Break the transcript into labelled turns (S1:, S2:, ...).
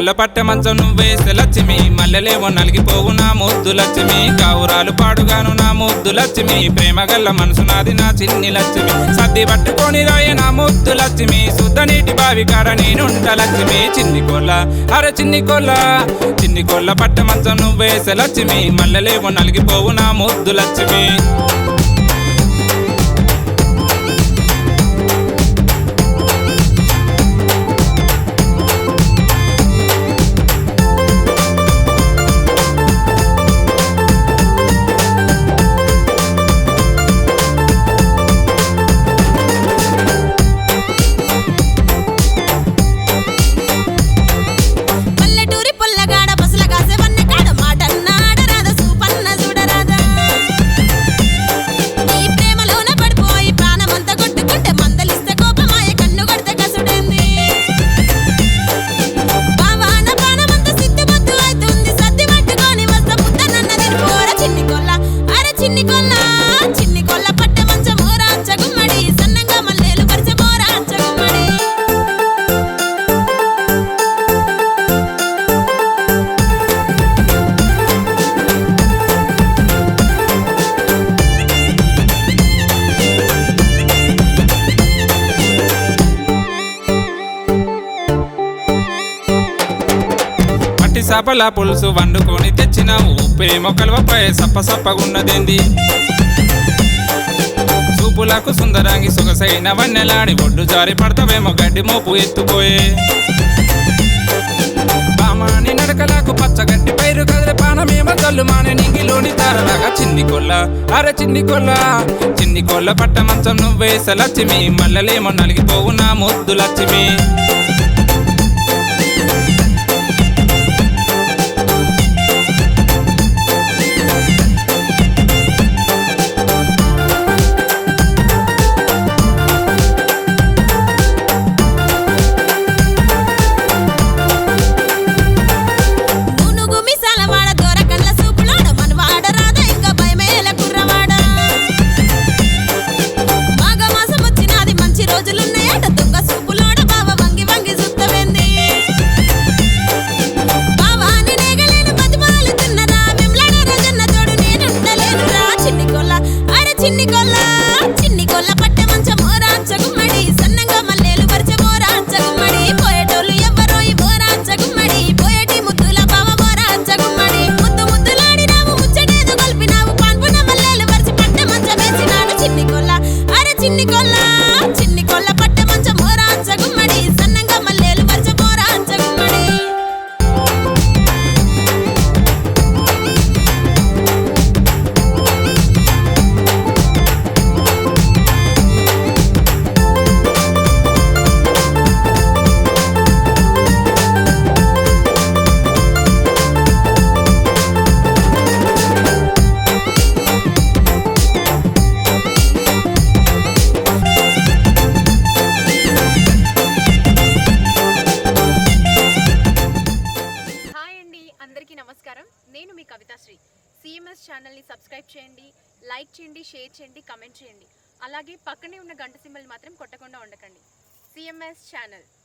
S1: కొల్ల పట్టె మంచం నువ్వేసే లక్ష్మి మల్లెలేమో నలిగిపోవు నా ముద్దు లక్ష్మి కావురాలు పాడుగాను నా ముద్దు లక్ష్మి ప్రేమ గల్ల మనసు నాది నా చిన్ని లక్ష్మి సర్ది పట్టుకొని రాయే నా ముద్దు లక్ష్మి శుద్ధ నీటి బావి కాడ నేనుంట లక్ష్మి చిన్ని కొల్ల అరే చిన్ని కొల్ల చిన్ని కొల్ల పట్టె మంచం నువ్వేసే లక్ష్మి మల్లెలేమో నలిగిపోవు నా ముద్దు లక్ష్మి
S2: పల్లెటూరి పొల్లగాడ పసుల కాసే వన్న కాడ మాటన్నాడరాద సూపన్న చూడరాదా ఈ ప్రేమలోన పడిపోయి ప్రాణమంతా కొట్టుకుంటే మందలిస్తే కోపమాయ కన్ను కొడితే కసుడేంది బావాన ప్రాణమంతా సిద్ధమొద్దు అవుతుంది సర్ది పట్టుకొని వస్తా పుట్టనన్నది పోర చిన్ని కొల్ల అరే చిన్ని కొల్ల చిన్ని కొల్ల పట్టె మంచం మోరాంచగుమ్మడి సన్నంగా మల్లెలు పరిచే మోరాంచగుమ్మడి
S1: పట్టి సపల పులుసు వండుకొని తెచ్చినావు ఉప్పే మొక్కలపై సప్ప సప్పగున్నదేంది చూపులకు సుందరాంగి సొగసైన వన్నెలాడి ఒడ్డు జారి పడతావేమో గడ్డి మోపు ఎత్తుకోయే బామాని నడకలకు పచ్చగడ్డి పైరు కదిలే పానమేమో తల్లు మానే నింగిలోని తారలాగా చిన్ని కొల్ల అరే చిన్ని కొల్ల చిన్ని కొల్ల పట్ట మంచం నువ్వేస లక్ష్మి మల్లెలేమో నలిగిపోవు నా ముద్దు లక్ష్మి
S2: నూనుగు మిసాల వాడ దొర కళ్ళ సూపులోడ మనవాడ రాద ఇంకా భయమేల కుర్రవాడ మాఘ మాసం వచ్చినది మంచి రోజులున్నాయట దొంగ సూపులోడ బావ వంగి వంగి సుత్తవేంది బావా నేనేగలేను బతిమాలు తిన్నరా విమ్లాడ రజన్న తోడు నేనుండలేనురా చిన్ని కొల్ల అరే చిన్ని కొల్ల చిన్ని కొల్ల పట్టె మంచం మోరాంచగుమ్మడి సన్నంగా మల్లెలు పరిచే మోరాంచగుమ్మడి పోయేటోళ్ళు ఎవ్వరో ఈ మోరాంచగుమ్మడి పోయేటి ముద్దుల బావ మోరాంచగుమ్మడి ముద్దు ముద్దులాడినావు ముచ్చటేదో కలిపినావు పాన్పున మల్లెలు పరిచి పట్టె మంచం వేసినాడు చిన్ని కొల్ల అరే చిన్ని కొల్ల చిన్ని కొల్ల పట్టె మంచం మోరాంచగుమ్మడి సన్నంగా మల్లెలు పరిచే మోరాంచగుమ్మడి
S3: హాయ్ అండి అందరికీ నమస్కారం నేను మీ కవితాశ్రీ సిఎంఎస్ ఛానల్ని సబ్స్క్రైబ్ చేయండి లైక్ చేయండి షేర్ చేయండి కమెంట్ చేయండి అలాగే పక్కనే ఉన్న గంట సింబల్ మాత్రం కొట్టకుండా ఉండకండి సిఎంఎస్ ఛానల్